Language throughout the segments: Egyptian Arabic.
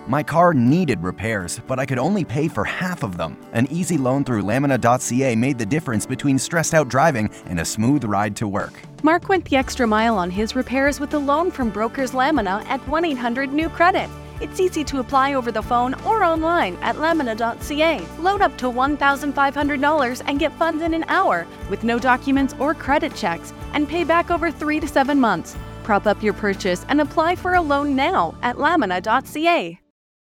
My car needed repairs, but I could only pay for half of them. An easy loan through Lamina.ca made the difference between stressed out driving and a smooth ride to work. Mark went the extra mile on his repairs with a loan from Brokers Lamina at 1 800 New Credit. It's easy to apply over the phone or online at lamina.ca. Load up to $1,500 and get funds in an hour with no documents or credit checks and pay back over three to seven months. Prop up your purchase and apply for a loan now at lamina.ca.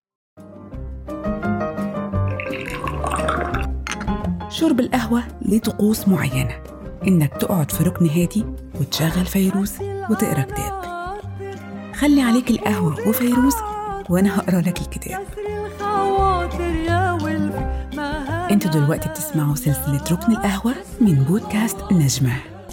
شرب القهوة ليه طقوس معينة إنك تقعد في ركن هادي وتشغل فيروز وتقرا كتاب خلي عليك القهوة وفيروز وأنا هقرا لك الكتاب انتوا دلوقتي بتسمعوا سلسلة ركن القهوة من بودكاست نجمة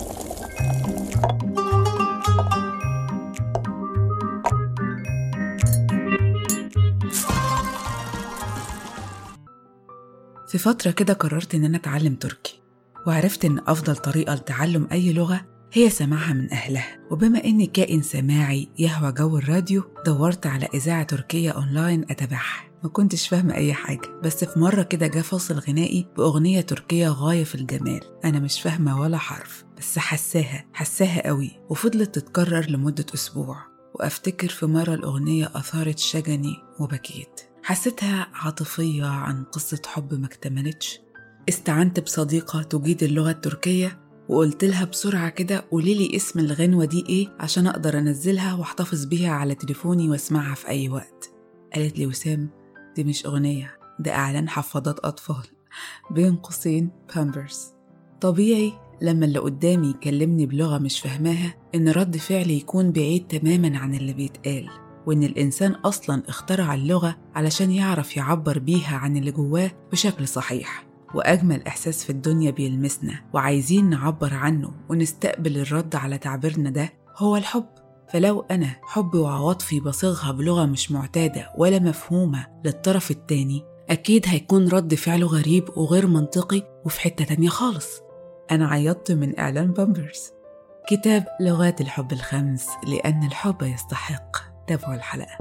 في فترة كده قررت إن أنا أتعلم تركي وعرفت إن أفضل طريقة لتعلم أي لغة هي سماعها من أهلها وبما إني كائن سماعي يهوى جو الراديو دورت على إذاعة تركية أونلاين أتابعها ما كنتش فاهمة أي حاجة بس في مرة كده جه فاصل غنائي بأغنية تركية غاية في الجمال أنا مش فاهمة ولا حرف بس حساها حساها قوي وفضلت تتكرر لمدة أسبوع وأفتكر في مرة الأغنية أثارت شجني وبكيت حسيتها عاطفية عن قصة حب ما اكتملتش استعنت بصديقة تجيد اللغة التركية وقلت لها بسرعة كده قولي لي اسم الغنوة دي ايه عشان أقدر أنزلها وأحتفظ بيها على تليفوني وأسمعها في أي وقت قالت لي وسام دي مش أغنية ده إعلان حفاضات أطفال بين قوسين بامبرز طبيعي لما اللي قدامي يكلمني بلغة مش فاهماها إن رد فعلي يكون بعيد تماما عن اللي بيتقال وإن الإنسان أصلا اخترع اللغة علشان يعرف يعبر بيها عن اللي جواه بشكل صحيح وأجمل إحساس في الدنيا بيلمسنا وعايزين نعبر عنه ونستقبل الرد على تعبيرنا ده هو الحب فلو أنا حبي وعواطفي بصيغها بلغة مش معتادة ولا مفهومة للطرف التاني أكيد هيكون رد فعله غريب وغير منطقي وفي حتة تانية خالص أنا عيطت من إعلان بامبرز كتاب لغات الحب الخمس لأن الحب يستحق تابعوا الحلقة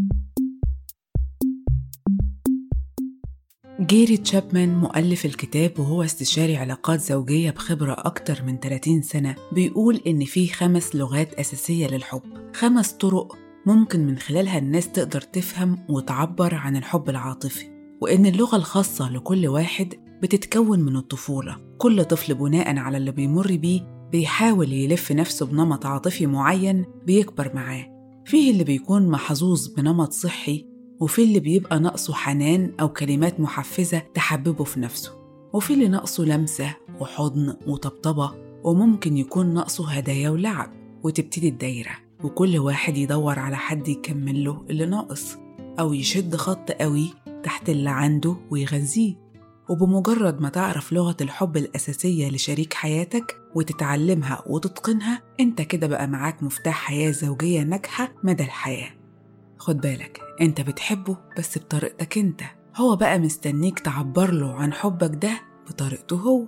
جيري تشابمان مؤلف الكتاب وهو استشاري علاقات زوجية بخبرة أكتر من 30 سنة بيقول إن في خمس لغات أساسية للحب خمس طرق ممكن من خلالها الناس تقدر تفهم وتعبر عن الحب العاطفي وإن اللغة الخاصة لكل واحد بتتكون من الطفولة كل طفل بناء على اللي بيمر بيه بيحاول يلف نفسه بنمط عاطفي معين بيكبر معاه فيه اللي بيكون محظوظ بنمط صحي وفي اللي بيبقى ناقصه حنان أو كلمات محفزة تحببه في نفسه وفي اللي ناقصه لمسة وحضن وطبطبة وممكن يكون ناقصه هدايا ولعب وتبتدي الدايرة وكل واحد يدور على حد يكمل له اللي ناقص أو يشد خط قوي تحت اللي عنده ويغذيه وبمجرد ما تعرف لغة الحب الأساسية لشريك حياتك وتتعلمها وتتقنها انت كده بقى معاك مفتاح حياة زوجية ناجحة مدى الحياة خد بالك انت بتحبه بس بطريقتك انت هو بقى مستنيك تعبر له عن حبك ده بطريقته هو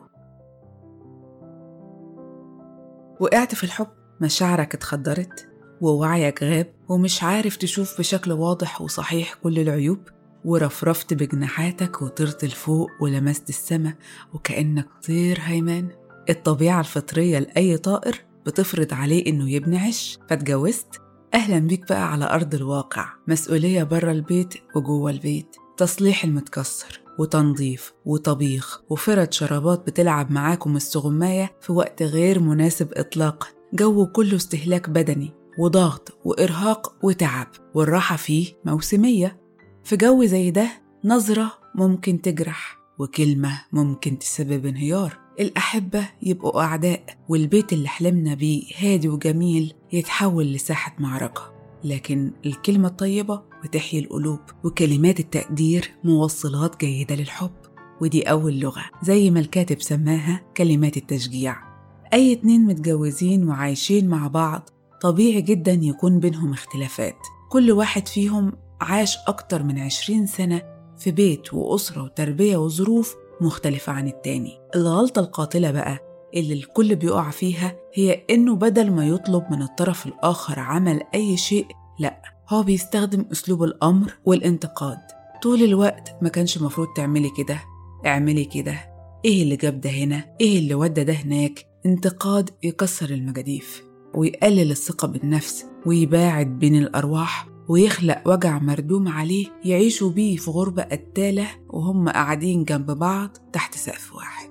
وقعت في الحب مشاعرك اتخدرت ووعيك غاب ومش عارف تشوف بشكل واضح وصحيح كل العيوب ورفرفت بجناحاتك وطرت لفوق ولمست السما وكأنك طير هيمان الطبيعة الفطرية لأي طائر بتفرض عليه إنه يبني عش فاتجوزت أهلا بيك بقى على أرض الواقع مسؤولية برا البيت وجوه البيت تصليح المتكسر وتنظيف وطبيخ وفرد شرابات بتلعب معاكم السغماية في وقت غير مناسب إطلاقا جو كله استهلاك بدني وضغط وإرهاق وتعب والراحة فيه موسمية في جو زي ده نظرة ممكن تجرح وكلمة ممكن تسبب انهيار الأحبة يبقوا أعداء والبيت اللي حلمنا بيه هادي وجميل يتحول لساحة معركة لكن الكلمة الطيبة بتحيي القلوب وكلمات التقدير موصلات جيدة للحب ودي أول لغة زي ما الكاتب سماها كلمات التشجيع أي اتنين متجوزين وعايشين مع بعض طبيعي جدا يكون بينهم اختلافات كل واحد فيهم عاش أكتر من عشرين سنة في بيت وأسرة وتربية وظروف مختلفة عن التاني الغلطة القاتلة بقى اللي الكل بيقع فيها هي إنه بدل ما يطلب من الطرف الآخر عمل أي شيء لأ هو بيستخدم أسلوب الأمر والانتقاد طول الوقت ما كانش مفروض تعملي كده اعملي كده ايه اللي جاب ده هنا ايه اللي ودى ده هناك انتقاد يكسر المجاديف ويقلل الثقة بالنفس ويباعد بين الأرواح ويخلق وجع مردوم عليه يعيشوا بيه في غربة قتالة وهم قاعدين جنب بعض تحت سقف واحد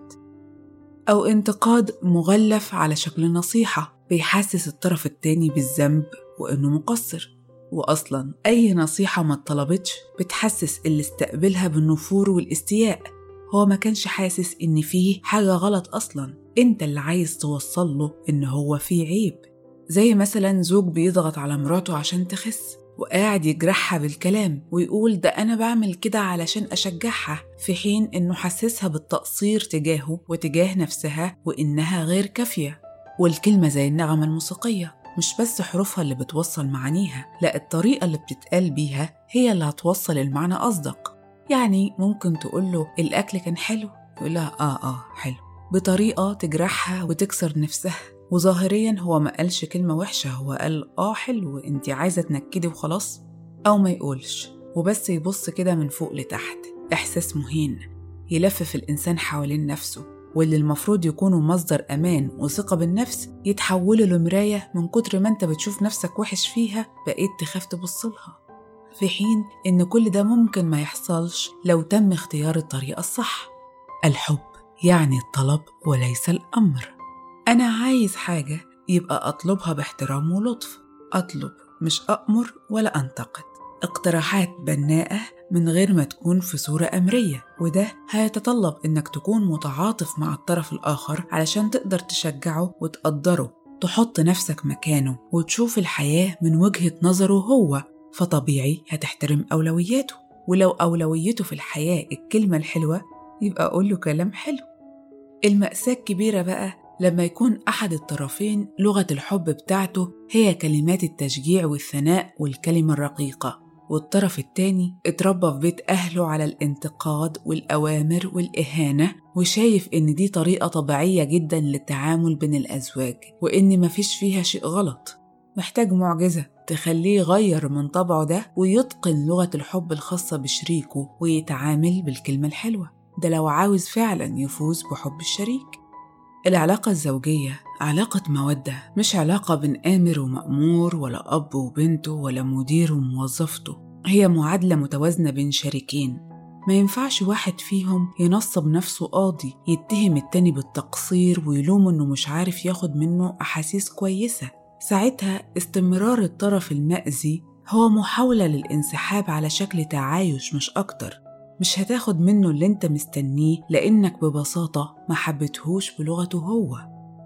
أو انتقاد مغلف على شكل نصيحة بيحسس الطرف التاني بالذنب وإنه مقصر وأصلا أي نصيحة ما اتطلبتش بتحسس اللي استقبلها بالنفور والاستياء هو ما كانش حاسس إن فيه حاجة غلط أصلا أنت اللي عايز توصل له إن هو فيه عيب زي مثلا زوج بيضغط على مراته عشان تخس وقاعد يجرحها بالكلام ويقول ده أنا بعمل كده علشان أشجعها في حين إنه حسسها بالتقصير تجاهه وتجاه نفسها وإنها غير كافية والكلمة زي النغمة الموسيقية مش بس حروفها اللي بتوصل معانيها لا الطريقة اللي بتتقال بيها هي اللي هتوصل المعنى أصدق يعني ممكن تقوله الأكل كان حلو يقولها آه آه حلو بطريقة تجرحها وتكسر نفسها وظاهريا هو ما قالش كلمة وحشة هو قال آه حلو انت عايزة تنكدي وخلاص أو ما يقولش وبس يبص كده من فوق لتحت إحساس مهين يلفف الإنسان حوالين نفسه واللي المفروض يكونوا مصدر أمان وثقة بالنفس يتحولوا لمراية من كتر ما أنت بتشوف نفسك وحش فيها بقيت تخاف تبصلها في حين إن كل ده ممكن ما يحصلش لو تم اختيار الطريقة الصح الحب يعني الطلب وليس الأمر أنا عايز حاجة يبقى أطلبها باحترام ولطف أطلب مش أأمر ولا أنتقد اقتراحات بناءة من غير ما تكون في صورة أمرية وده هيتطلب إنك تكون متعاطف مع الطرف الآخر علشان تقدر تشجعه وتقدره تحط نفسك مكانه وتشوف الحياة من وجهة نظره هو فطبيعي هتحترم أولوياته ولو أولويته في الحياة الكلمة الحلوة يبقى قول له كلام حلو المأساة الكبيرة بقى لما يكون أحد الطرفين لغة الحب بتاعته هي كلمات التشجيع والثناء والكلمة الرقيقة والطرف التاني اتربى في بيت أهله على الانتقاد والأوامر والإهانة وشايف إن دي طريقة طبيعية جدا للتعامل بين الأزواج وإن مفيش فيها شيء غلط محتاج معجزة تخليه يغير من طبعه ده ويتقن لغة الحب الخاصة بشريكه ويتعامل بالكلمة الحلوة ده لو عاوز فعلا يفوز بحب الشريك العلاقة الزوجية علاقة مودة مش علاقة بين آمر ومأمور ولا أب وبنته ولا مدير وموظفته هي معادلة متوازنة بين شريكين ما ينفعش واحد فيهم ينصب نفسه قاضي يتهم التاني بالتقصير ويلوم إنه مش عارف ياخد منه أحاسيس كويسة ساعتها استمرار الطرف المأذي هو محاولة للانسحاب على شكل تعايش مش أكتر مش هتاخد منه اللي انت مستنيه لأنك ببساطة ما حبتهوش بلغته هو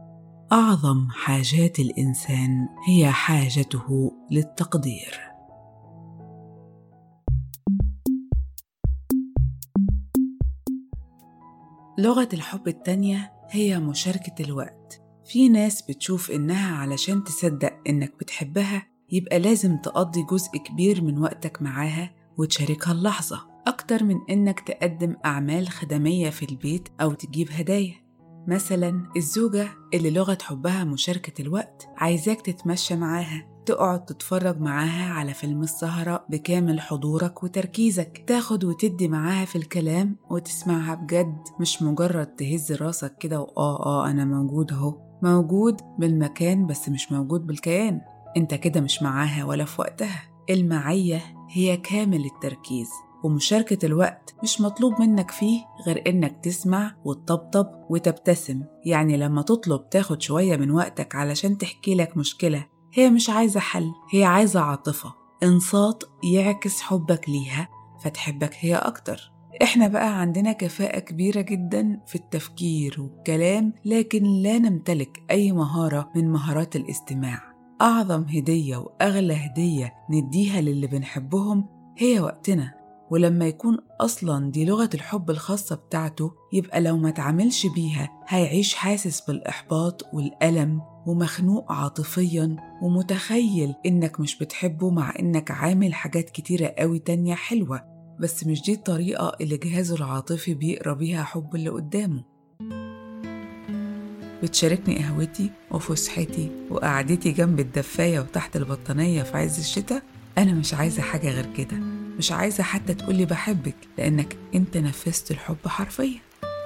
أعظم حاجات الإنسان هي حاجته للتقدير لغة الحب التانية هي مشاركة الوقت في ناس بتشوف إنها علشان تصدق إنك بتحبها يبقى لازم تقضي جزء كبير من وقتك معاها وتشاركها اللحظة أكتر من إنك تقدم أعمال خدمية في البيت أو تجيب هدايا مثلا الزوجة اللي لغة حبها مشاركة الوقت عايزاك تتمشى معاها تقعد تتفرج معاها على فيلم السهرة بكامل حضورك وتركيزك تاخد وتدي معاها في الكلام وتسمعها بجد مش مجرد تهز راسك كده وآه آه أنا موجود أهو موجود بالمكان بس مش موجود بالكيان انت كده مش معاها ولا في وقتها المعية هي كامل التركيز ومشاركة الوقت مش مطلوب منك فيه غير إنك تسمع وتطبطب وتبتسم يعني لما تطلب تاخد شوية من وقتك علشان تحكي لك مشكلة هي مش عايزة حل هي عايزة عاطفة انصات يعكس حبك ليها فتحبك هي أكتر إحنا بقى عندنا كفاءة كبيرة جدا في التفكير والكلام لكن لا نمتلك أي مهارة من مهارات الاستماع أعظم هدية وأغلى هدية نديها للي بنحبهم هي وقتنا ولما يكون أصلا دي لغة الحب الخاصة بتاعته يبقى لو ما تعملش بيها هيعيش حاسس بالإحباط والألم ومخنوق عاطفيا ومتخيل إنك مش بتحبه مع إنك عامل حاجات كتيرة قوي تانية حلوة بس مش دي الطريقة اللي جهازه العاطفي بيقرا بيها حب اللي قدامه بتشاركني قهوتي وفسحتي وقعدتي جنب الدفاية وتحت البطانية في عز الشتاء أنا مش عايزة حاجة غير كده مش عايزة حتى تقولي بحبك لأنك أنت نفذت الحب حرفيا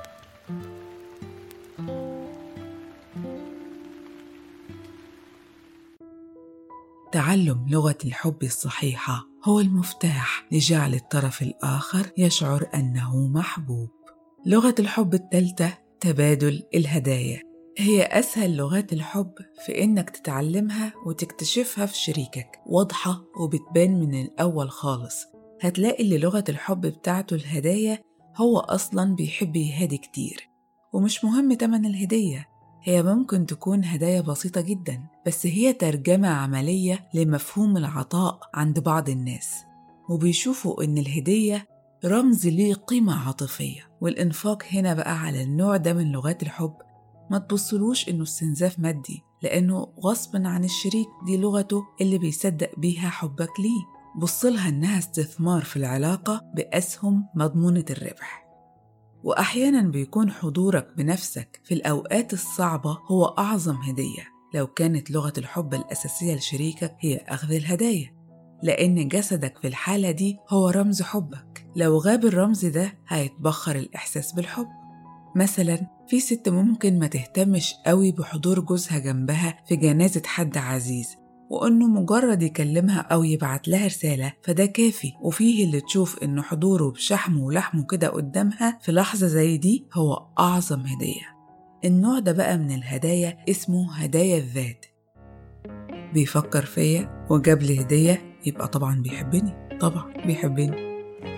تعلم لغة الحب الصحيحة هو المفتاح لجعل الطرف الآخر يشعر أنه محبوب. لغة الحب الثالثة تبادل الهدايا. هي أسهل لغات الحب في إنك تتعلمها وتكتشفها في شريكك، واضحة وبتبان من الأول خالص. هتلاقي اللي لغة الحب بتاعته الهدايا هو أصلاً بيحب يهادي كتير، ومش مهم تمن الهدية، هي ممكن تكون هدايا بسيطة جدا بس هي ترجمة عملية لمفهوم العطاء عند بعض الناس وبيشوفوا إن الهدية رمز ليه قيمة عاطفية والإنفاق هنا بقى على النوع ده من لغات الحب ما تبصلوش إنه استنزاف مادي لأنه غصبا عن الشريك دي لغته اللي بيصدق بيها حبك ليه بصلها إنها استثمار في العلاقة بأسهم مضمونة الربح وأحيانا بيكون حضورك بنفسك في الأوقات الصعبة هو أعظم هدية لو كانت لغة الحب الأساسية لشريكك هي أخذ الهدايا لأن جسدك في الحالة دي هو رمز حبك لو غاب الرمز ده هيتبخر الإحساس بالحب مثلا في ست ممكن ما تهتمش قوي بحضور جوزها جنبها في جنازة حد عزيز وإنه مجرد يكلمها أو يبعت لها رسالة فده كافي وفيه اللي تشوف إنه حضوره بشحمه ولحمه كده قدامها في لحظة زي دي هو أعظم هدية النوع ده بقى من الهدايا اسمه هدايا الذات بيفكر فيا وجاب لي هدية يبقى طبعا بيحبني طبعا بيحبني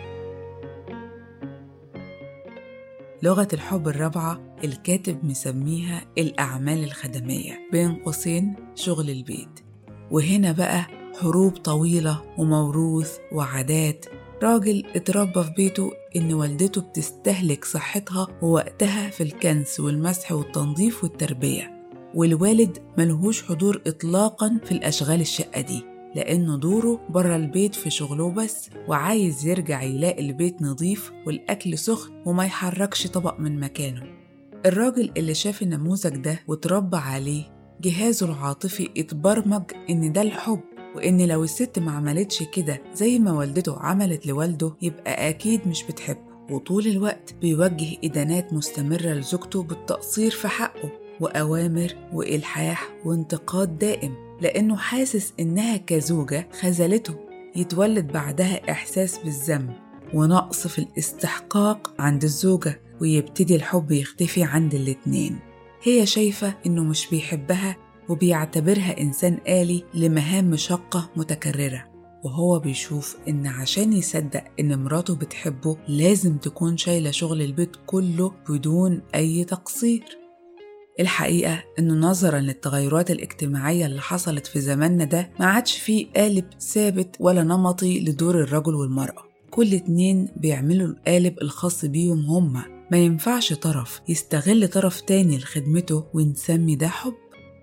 لغة الحب الرابعة الكاتب مسميها الأعمال الخدمية بين قوسين شغل البيت وهنا بقى حروب طويلة وموروث وعادات راجل اتربى في بيته إن والدته بتستهلك صحتها ووقتها في الكنس والمسح والتنظيف والتربية والوالد ملهوش حضور إطلاقا في الأشغال الشقة دي لأنه دوره بره البيت في شغله بس وعايز يرجع يلاقي البيت نظيف والأكل سخن وما يحركش طبق من مكانه الراجل اللي شاف النموذج ده وتربى عليه جهازه العاطفي اتبرمج إن ده الحب وإن لو الست ما عملتش كده زي ما والدته عملت لوالده يبقى أكيد مش بتحبه وطول الوقت بيوجه إدانات مستمرة لزوجته بالتقصير في حقه وأوامر وإلحاح وانتقاد دائم لأنه حاسس إنها كزوجة خذلته يتولد بعدها إحساس بالذنب ونقص في الاستحقاق عند الزوجة ويبتدي الحب يختفي عند الاتنين هي شايفة إنه مش بيحبها وبيعتبرها إنسان آلي لمهام شاقة متكررة وهو بيشوف إن عشان يصدق إن مراته بتحبه لازم تكون شايلة شغل البيت كله بدون أي تقصير الحقيقة إنه نظرا للتغيرات الاجتماعية اللي حصلت في زماننا ده ما عادش فيه قالب ثابت ولا نمطي لدور الرجل والمرأة كل اتنين بيعملوا القالب الخاص بيهم هما ما ينفعش طرف يستغل طرف تاني لخدمته ونسمي ده حب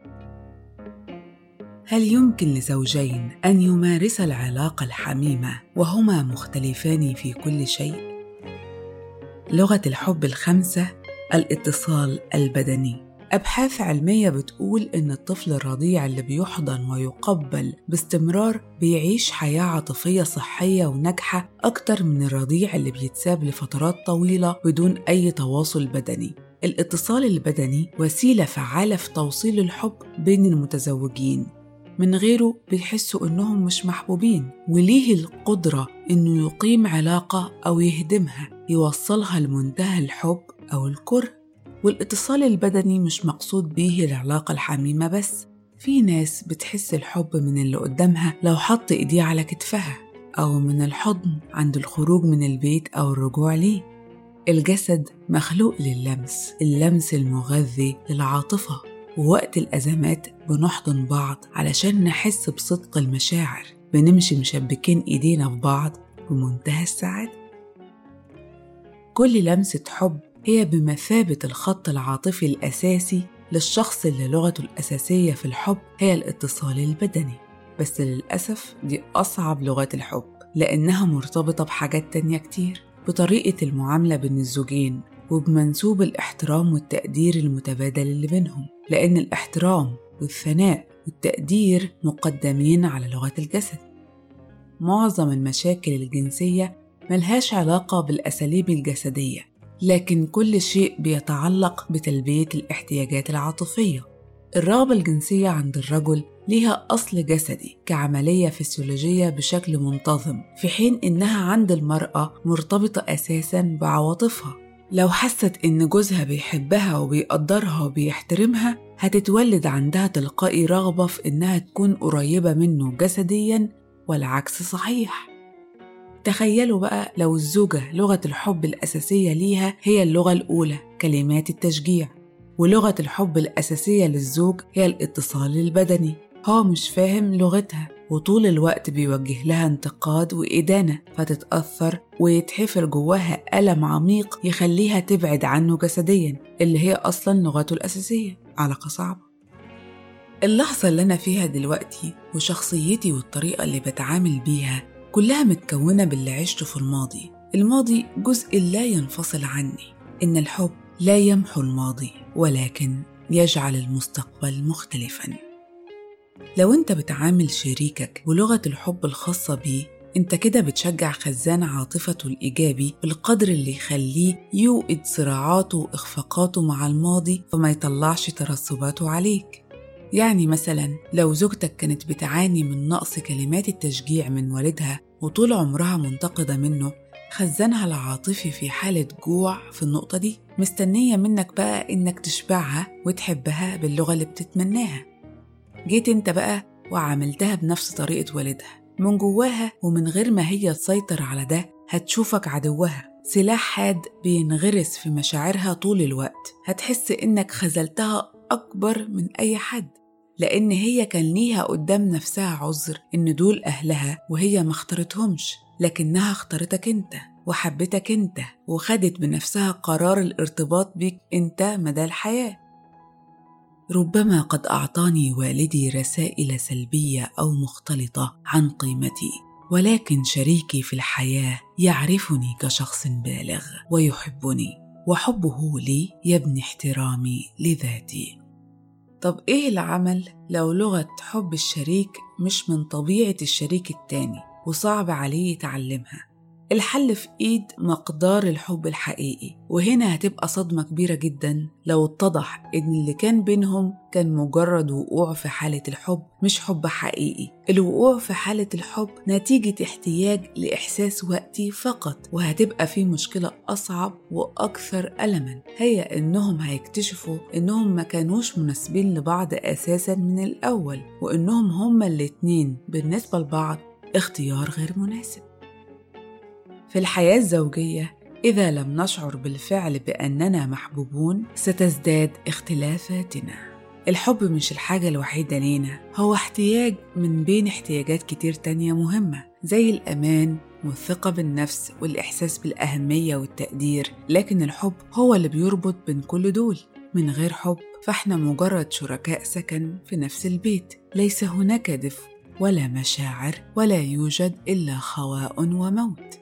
هل يمكن لزوجين ان يمارسا العلاقه الحميمه وهما مختلفان في كل شيء لغه الحب الخمسه الاتصال البدني أبحاث علمية بتقول إن الطفل الرضيع اللي بيحضن ويقبل باستمرار بيعيش حياة عاطفية صحية وناجحة أكتر من الرضيع اللي بيتساب لفترات طويلة بدون أي تواصل بدني. الاتصال البدني وسيلة فعالة في توصيل الحب بين المتزوجين من غيره بيحسوا إنهم مش محبوبين وليه القدرة إنه يقيم علاقة أو يهدمها يوصلها لمنتهى الحب أو الكره والاتصال البدني مش مقصود بيه العلاقة الحميمة بس في ناس بتحس الحب من اللي قدامها لو حط ايديه على كتفها أو من الحضن عند الخروج من البيت أو الرجوع ليه الجسد مخلوق للمس اللمس المغذي للعاطفة ووقت الأزمات بنحضن بعض علشان نحس بصدق المشاعر بنمشي مشبكين إيدينا في بعض بمنتهى السعادة كل لمسة حب هي بمثابة الخط العاطفي الأساسي للشخص اللي لغته الأساسية في الحب هي الاتصال البدني بس للأسف دي أصعب لغات الحب لأنها مرتبطة بحاجات تانية كتير بطريقة المعاملة بين الزوجين وبمنسوب الاحترام والتقدير المتبادل اللي بينهم لأن الاحترام والثناء والتقدير مقدمين على لغة الجسد معظم المشاكل الجنسية ملهاش علاقة بالأساليب الجسدية لكن كل شيء بيتعلق بتلبية الاحتياجات العاطفية الرغبة الجنسية عند الرجل ليها أصل جسدي كعملية فسيولوجية بشكل منتظم في حين إنها عند المرأة مرتبطة أساساً بعواطفها لو حست إن جوزها بيحبها وبيقدرها وبيحترمها هتتولد عندها تلقائي رغبة في إنها تكون قريبة منه جسدياً والعكس صحيح تخيلوا بقى لو الزوجة لغة الحب الأساسية ليها هي اللغة الأولى كلمات التشجيع ولغة الحب الأساسية للزوج هي الاتصال البدني هو مش فاهم لغتها وطول الوقت بيوجه لها انتقاد وإدانة فتتأثر ويتحفر جواها ألم عميق يخليها تبعد عنه جسديا اللي هي أصلا لغته الأساسية علاقة صعبة اللحظة اللي أنا فيها دلوقتي وشخصيتي والطريقة اللي بتعامل بيها كلها متكونة باللي عشته في الماضي الماضي جزء لا ينفصل عني إن الحب لا يمحو الماضي ولكن يجعل المستقبل مختلفا لو انت بتعامل شريكك بلغة الحب الخاصة بيه انت كده بتشجع خزان عاطفته الإيجابي بالقدر اللي يخليه يوقد صراعاته وإخفاقاته مع الماضي فما يطلعش ترسباته عليك يعني مثلا لو زوجتك كانت بتعاني من نقص كلمات التشجيع من والدها وطول عمرها منتقدة منه خزانها العاطفي في حالة جوع في النقطة دي مستنية منك بقى إنك تشبعها وتحبها باللغة اللي بتتمناها جيت انت بقى وعاملتها بنفس طريقة والدها من جواها ومن غير ما هي تسيطر على ده هتشوفك عدوها سلاح حاد بينغرس في مشاعرها طول الوقت هتحس إنك خذلتها أكبر من أي حد لأن هي كان ليها قدام نفسها عذر إن دول أهلها وهي ما اختارتهمش لكنها اختارتك أنت وحبتك أنت وخدت بنفسها قرار الارتباط بيك أنت مدى الحياة ربما قد أعطاني والدي رسائل سلبية أو مختلطة عن قيمتي ولكن شريكي في الحياة يعرفني كشخص بالغ ويحبني وحبه لي يبني احترامي لذاتي طب إيه العمل لو لغة حب الشريك مش من طبيعة الشريك التاني وصعب عليه يتعلمها الحل في إيد مقدار الحب الحقيقي وهنا هتبقى صدمة كبيرة جدا لو اتضح إن اللي كان بينهم كان مجرد وقوع في حالة الحب مش حب حقيقي الوقوع في حالة الحب نتيجة احتياج لإحساس وقتي فقط وهتبقى في مشكلة أصعب وأكثر ألما هي إنهم هيكتشفوا إنهم ما كانوش مناسبين لبعض أساسا من الأول وإنهم هما الاتنين بالنسبة لبعض اختيار غير مناسب في الحياة الزوجية إذا لم نشعر بالفعل بأننا محبوبون ستزداد اختلافاتنا الحب مش الحاجة الوحيدة لينا هو احتياج من بين احتياجات كتير تانية مهمة زي الأمان والثقة بالنفس والإحساس بالأهمية والتقدير لكن الحب هو اللي بيربط بين كل دول من غير حب فاحنا مجرد شركاء سكن في نفس البيت ليس هناك دفء ولا مشاعر ولا يوجد إلا خواء وموت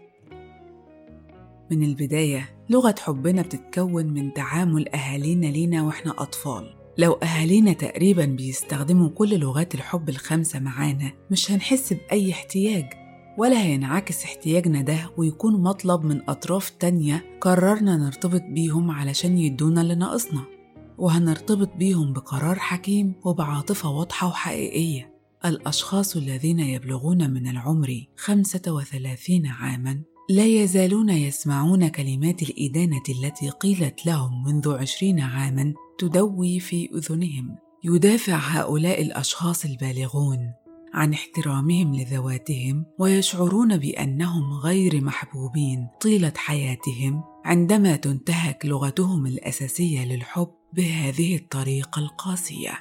من البداية لغة حبنا بتتكون من تعامل أهالينا لينا وإحنا أطفال لو أهالينا تقريبا بيستخدموا كل لغات الحب الخمسة معانا مش هنحس بأي احتياج ولا هينعكس احتياجنا ده ويكون مطلب من أطراف تانية قررنا نرتبط بيهم علشان يدونا اللي ناقصنا وهنرتبط بيهم بقرار حكيم وبعاطفة واضحة وحقيقية الأشخاص الذين يبلغون من العمر 35 عاماً لا يزالون يسمعون كلمات الإدانة التي قيلت لهم منذ عشرين عاما تدوي في أذنهم يدافع هؤلاء الأشخاص البالغون عن احترامهم لذواتهم ويشعرون بأنهم غير محبوبين طيلة حياتهم عندما تنتهك لغتهم الأساسية للحب بهذه الطريقة القاسية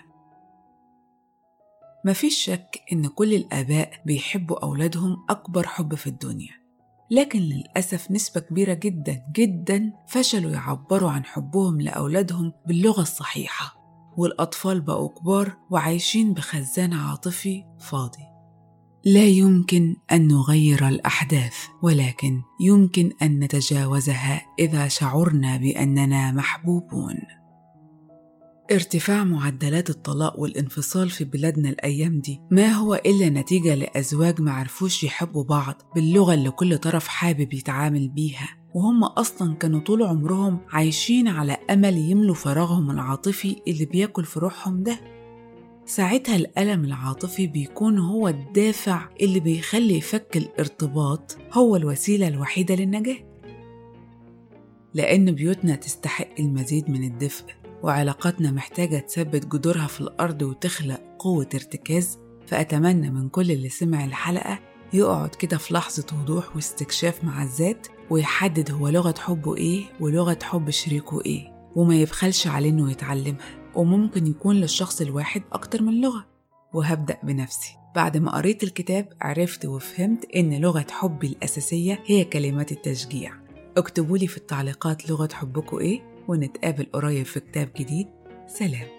مفيش شك إن كل الآباء بيحبوا أولادهم أكبر حب في الدنيا لكن للأسف نسبة كبيرة جدا جدا فشلوا يعبروا عن حبهم لأولادهم باللغة الصحيحة والأطفال بقوا كبار وعايشين بخزان عاطفي فاضي لا يمكن أن نغير الأحداث ولكن يمكن أن نتجاوزها إذا شعرنا بأننا محبوبون ارتفاع معدلات الطلاق والانفصال في بلادنا الأيام دي ما هو إلا نتيجة لأزواج معرفوش يحبوا بعض باللغة اللي كل طرف حابب يتعامل بيها وهم أصلا كانوا طول عمرهم عايشين على أمل يملوا فراغهم العاطفي اللي بياكل في روحهم ده ساعتها الألم العاطفي بيكون هو الدافع اللي بيخلي فك الارتباط هو الوسيلة الوحيدة للنجاة لأن بيوتنا تستحق المزيد من الدفء وعلاقاتنا محتاجة تثبت جذورها في الأرض وتخلق قوة ارتكاز فأتمنى من كل اللي سمع الحلقة يقعد كده في لحظة وضوح واستكشاف مع الذات ويحدد هو لغة حبه إيه ولغة حب شريكه إيه وما يبخلش عليه إنه يتعلمها وممكن يكون للشخص الواحد أكتر من لغة وهبدأ بنفسي بعد ما قريت الكتاب عرفت وفهمت إن لغة حبي الأساسية هي كلمات التشجيع اكتبوا لي في التعليقات لغة حبكم إيه ونتقابل قريب في كتاب جديد سلام